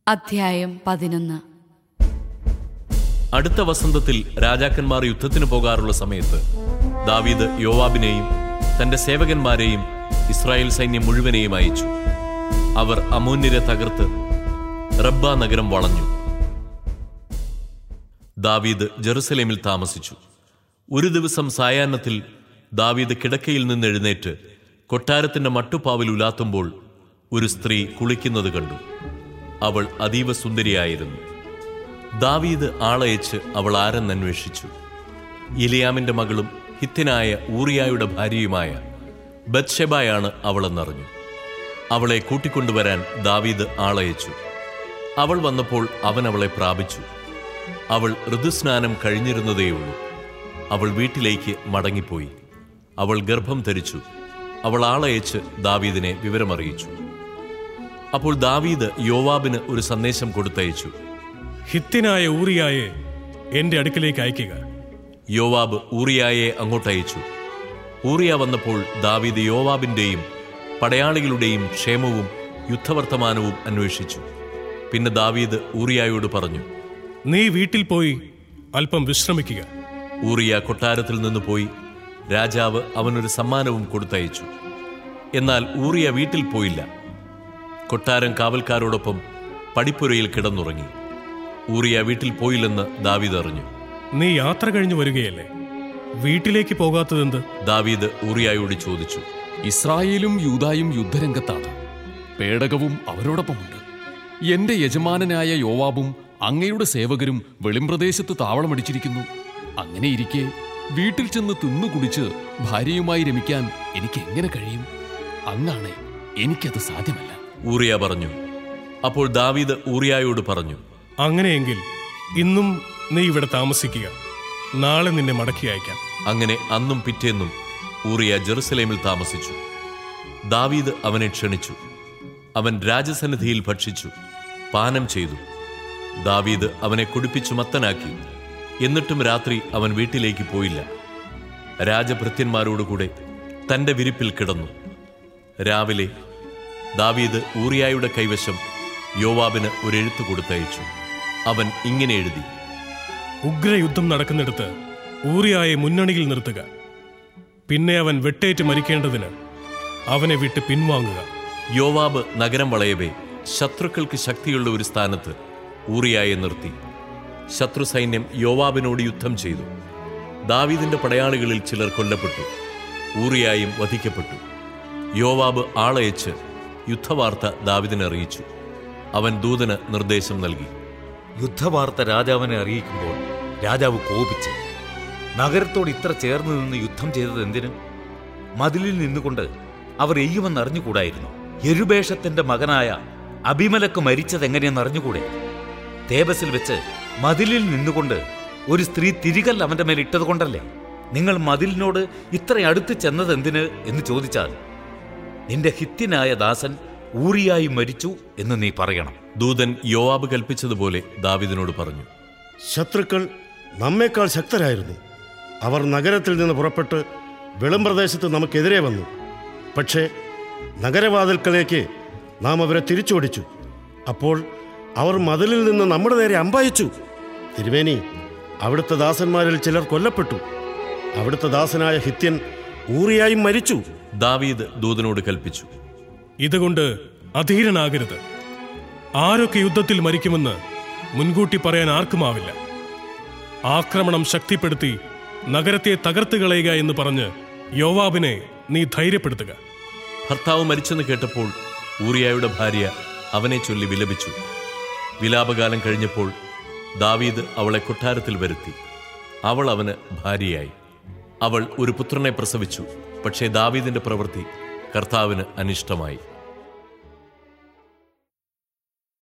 അധ്യായം പതിനൊന്ന് അടുത്ത വസന്തത്തിൽ രാജാക്കന്മാർ യുദ്ധത്തിന് പോകാറുള്ള സമയത്ത് ദാവീദ് യോവാബിനെയും തന്റെ സേവകന്മാരെയും ഇസ്രായേൽ സൈന്യം മുഴുവനെയും അയച്ചു അവർ അമൂന്യരെ തകർത്ത് റബ്ബ നഗരം വളഞ്ഞു ദാവീദ് ജെറുസലേമിൽ താമസിച്ചു ഒരു ദിവസം സായാഹ്നത്തിൽ ദാവീദ് കിടക്കയിൽ നിന്ന് എഴുന്നേറ്റ് കൊട്ടാരത്തിന്റെ മട്ടുപ്പാവിൽ ഉലാത്തുമ്പോൾ ഒരു സ്ത്രീ കുളിക്കുന്നത് കണ്ടു അവൾ അതീവ സുന്ദരിയായിരുന്നു ദാവീദ് ആളയച്ച് അവൾ ആരെന്നന്വേഷിച്ചു ഇലിയാമിന്റെ മകളും ഹിത്തിനായ ഊറിയായുടെ ഭാര്യയുമായ ബത്ഷെബായാണ് അവളെന്നറിഞ്ഞു അവളെ കൂട്ടിക്കൊണ്ടുവരാൻ ദാവീദ് ആളയച്ചു അവൾ വന്നപ്പോൾ അവൻ അവളെ പ്രാപിച്ചു അവൾ ഋതുസ്നാനം കഴിഞ്ഞിരുന്നതേയുള്ളൂ അവൾ വീട്ടിലേക്ക് മടങ്ങിപ്പോയി അവൾ ഗർഭം ധരിച്ചു അവൾ ആളയച്ച് ദാവീദിനെ വിവരമറിയിച്ചു അപ്പോൾ ദാവീദ് യോവാബിന് ഒരു സന്ദേശം കൊടുത്തയച്ചു ഹിത്തിനായ ഊറിയായെ എന്റെ അടുക്കിലേക്ക് അയക്കുക യോവാബ് ഊറിയായെ അങ്ങോട്ടയച്ചു ഊറിയ വന്നപ്പോൾ ദാവീദ് യോവാബിന്റെയും പടയാളികളുടെയും ക്ഷേമവും യുദ്ധവർത്തമാനവും അന്വേഷിച്ചു പിന്നെ ദാവീദ് ഊറിയായോട് പറഞ്ഞു നീ വീട്ടിൽ പോയി അല്പം വിശ്രമിക്കുക ഊറിയ കൊട്ടാരത്തിൽ നിന്ന് പോയി രാജാവ് അവനൊരു സമ്മാനവും കൊടുത്തയച്ചു എന്നാൽ ഊറിയ വീട്ടിൽ പോയില്ല കൊട്ടാരം കാവൽക്കാരോടൊപ്പം പടിപ്പുരയിൽ കിടന്നുറങ്ങി ഊറിയ വീട്ടിൽ പോയില്ലെന്ന് ദാവീദ് അറിഞ്ഞു നീ യാത്ര കഴിഞ്ഞു വരികയല്ലേ വീട്ടിലേക്ക് പോകാത്തതെന്ത് ദാവീദ് ഊറിയായോട് ചോദിച്ചു ഇസ്രായേലും യൂതായും യുദ്ധരംഗത്താണ് പേടകവും അവരോടൊപ്പമുണ്ട് എന്റെ യജമാനനായ യോവാബും അങ്ങയുടെ സേവകരും വെളിമ്പ്രദേശത്ത് താവളമടിച്ചിരിക്കുന്നു അങ്ങനെയിരിക്കെ വീട്ടിൽ ചെന്ന് തിന്നു കുടിച്ച് ഭാര്യയുമായി രമിക്കാൻ എനിക്ക് എങ്ങനെ കഴിയും അങ്ങാണെ എനിക്കത് സാധ്യമല്ല ഊറിയ പറഞ്ഞു അപ്പോൾ ദാവീദ് ഊറിയായോട് പറഞ്ഞു അങ്ങനെയെങ്കിൽ ഇന്നും നീ ഇവിടെ താമസിക്കുക നാളെ നിന്നെ മടക്കി അയക്കാം അങ്ങനെ അന്നും പിറ്റേന്നും ഊറിയ ജെറുസലേമിൽ താമസിച്ചു ദാവീദ് അവനെ ക്ഷണിച്ചു അവൻ രാജസന്നിധിയിൽ ഭക്ഷിച്ചു പാനം ചെയ്തു ദാവീദ് അവനെ കുടിപ്പിച്ചു മത്തനാക്കി എന്നിട്ടും രാത്രി അവൻ വീട്ടിലേക്ക് പോയില്ല രാജഭൃത്യന്മാരോടുകൂടെ തന്റെ വിരിപ്പിൽ കിടന്നു രാവിലെ ദാവീദ് ഊറിയായുടെ കൈവശം യോവാബിന് ഒരു എഴുത്ത് കൊടുത്തയച്ചു അവൻ ഇങ്ങനെ എഴുതി ഉഗ്രയുദ്ധം നടക്കുന്നിടത്ത് ഊറിയായെ മുന്നണിയിൽ നിർത്തുക പിന്നെ അവൻ വെട്ടേറ്റ് മരിക്കേണ്ടതിന് അവനെ വിട്ട് പിൻവാങ്ങുക യോവാബ് നഗരം വളയവേ ശത്രുക്കൾക്ക് ശക്തിയുള്ള ഒരു സ്ഥാനത്ത് ഊറിയായെ നിർത്തി ശത്രു സൈന്യം യോവാബിനോട് യുദ്ധം ചെയ്തു ദാവീദിന്റെ പടയാളികളിൽ ചിലർ കൊല്ലപ്പെട്ടു ഊറിയായും വധിക്കപ്പെട്ടു യോവാബ് ആളയച്ച് യുദ്ധവാർത്ത ദാവിദിനെ അറിയിച്ചു അവൻ ദൂതന് നിർദ്ദേശം നൽകി യുദ്ധവാർത്ത രാജാവിനെ അറിയിക്കുമ്പോൾ രാജാവ് കോപിച്ച് നഗരത്തോട് ഇത്ര ചേർന്ന് നിന്ന് യുദ്ധം ചെയ്തത് എന്തിന് മതിലിൽ നിന്നുകൊണ്ട് അവർ എയ്യുമെന്ന് അറിഞ്ഞുകൂടായിരുന്നു യരുബേഷത്തിന്റെ മകനായ അഭിമലക്ക് മരിച്ചത് എങ്ങനെയെന്ന് അറിഞ്ഞുകൂടെ തേബസിൽ വെച്ച് മതിലിൽ നിന്നുകൊണ്ട് ഒരു സ്ത്രീ തിരികൽ അവന്റെ മേൽ ഇട്ടത് കൊണ്ടല്ലേ നിങ്ങൾ മതിലിനോട് ഇത്ര അടുത്ത് ചെന്നത് എന്തിന് എന്ന് ചോദിച്ചാൽ നിന്റെ ഹിത്യനായ ദാസൻ ഊറിയായി മരിച്ചു എന്ന് നീ പറയണം ദൂതൻ യോവാബ് കൽപ്പിച്ചതുപോലെ ദാവീദിനോട് പറഞ്ഞു ശത്രുക്കൾ നമ്മേക്കാൾ ശക്തരായിരുന്നു അവർ നഗരത്തിൽ നിന്ന് പുറപ്പെട്ട് വെളുംപ്രദേശത്ത് നമുക്കെതിരെ വന്നു പക്ഷേ നഗരവാതിൽക്കലേക്ക് നാം അവരെ തിരിച്ചോടിച്ചു അപ്പോൾ അവർ മതിലിൽ നിന്ന് നമ്മുടെ നേരെ അമ്പായിച്ചു തിരുമേനി അവിടുത്തെ ദാസന്മാരിൽ ചിലർ കൊല്ലപ്പെട്ടു അവിടുത്തെ ദാസനായ ഹിത്യൻ ഊറിയായും മരിച്ചു ദാവീദ് ദൂതനോട് കൽപ്പിച്ചു ഇതുകൊണ്ട് അധീരനാകരുത് ആരൊക്കെ യുദ്ധത്തിൽ മരിക്കുമെന്ന് മുൻകൂട്ടി പറയാൻ ആർക്കുമാവില്ല ആക്രമണം ശക്തിപ്പെടുത്തി നഗരത്തെ തകർത്ത് കളയുക എന്ന് പറഞ്ഞ് യോവാബിനെ നീ ധൈര്യപ്പെടുത്തുക ഭർത്താവ് മരിച്ചെന്ന് കേട്ടപ്പോൾ ഊറിയായുടെ ഭാര്യ അവനെ ചൊല്ലി വിലപിച്ചു വിലാപകാലം കഴിഞ്ഞപ്പോൾ ദാവീദ് അവളെ കൊട്ടാരത്തിൽ വരുത്തി അവൾ അവന് ഭാര്യയായി അവൾ ഒരു പുത്രനെ പ്രസവിച്ചു പക്ഷേ ദാവീദിന്റെ പ്രവൃത്തി കർത്താവിന് അനിഷ്ടമായി